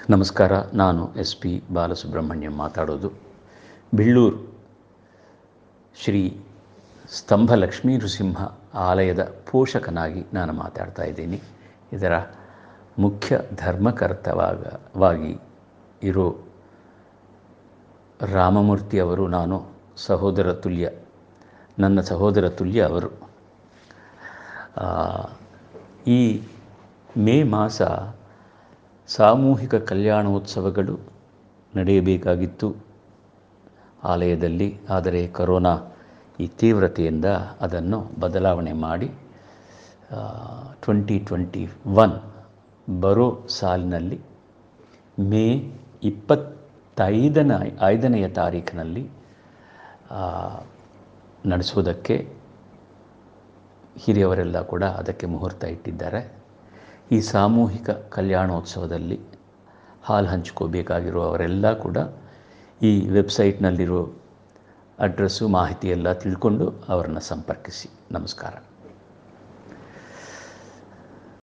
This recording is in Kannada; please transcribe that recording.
ನಮಸ್ಕಾರ ನಾನು ಎಸ್ ಪಿ ಬಾಲಸುಬ್ರಹ್ಮಣ್ಯಂ ಮಾತಾಡೋದು ಬಿಳ್ಳೂರು ಶ್ರೀ ಸ್ತಂಭ ಲಕ್ಷ್ಮೀ ನೃಸಿಂಹ ಆಲಯದ ಪೋಷಕನಾಗಿ ನಾನು ಮಾತಾಡ್ತಾ ಇದ್ದೀನಿ ಇದರ ಮುಖ್ಯ ಧರ್ಮಕರ್ತವಾಗಿ ಇರೋ ರಾಮಮೂರ್ತಿ ಅವರು ನಾನು ಸಹೋದರ ತುಲ್ಯ ನನ್ನ ಸಹೋದರ ತುಲ್ಯ ಅವರು ಆ, ಈ ಮೇ ಮಾಸ ಸಾಮೂಹಿಕ ಕಲ್ಯಾಣೋತ್ಸವಗಳು ನಡೆಯಬೇಕಾಗಿತ್ತು ಆಲಯದಲ್ಲಿ ಆದರೆ ಕರೋನಾ ಈ ತೀವ್ರತೆಯಿಂದ ಅದನ್ನು ಬದಲಾವಣೆ ಮಾಡಿ ಟ್ವೆಂಟಿ ಟ್ವೆಂಟಿ ಒನ್ ಬರೋ ಸಾಲಿನಲ್ಲಿ ಮೇ ಇಪ್ಪತ್ತೈದನ ಐದನೆಯ ತಾರೀಕಿನಲ್ಲಿ ಆ, ನಡೆಸೋದಕ್ಕೆ ಹಿರಿಯವರೆಲ್ಲ ಕೂಡ ಅದಕ್ಕೆ ಮುಹೂರ್ತ ಇಟ್ಟಿದ್ದಾರೆ ಈ ಸಾಮೂಹಿಕ ಕಲ್ಯಾಣೋತ್ಸವದಲ್ಲಿ ಹಾಲು ಹಂಚ್ಕೋಬೇಕಾಗಿರುವವರೆಲ್ಲ ಕೂಡ ಈ ವೆಬ್ಸೈಟ್ನಲ್ಲಿರೋ ಅಡ್ರೆಸ್ಸು ಮಾಹಿತಿ ಎಲ್ಲ ತಿಳ್ಕೊಂಡು ಅವರನ್ನು ಸಂಪರ್ಕಿಸಿ ನಮಸ್ಕಾರ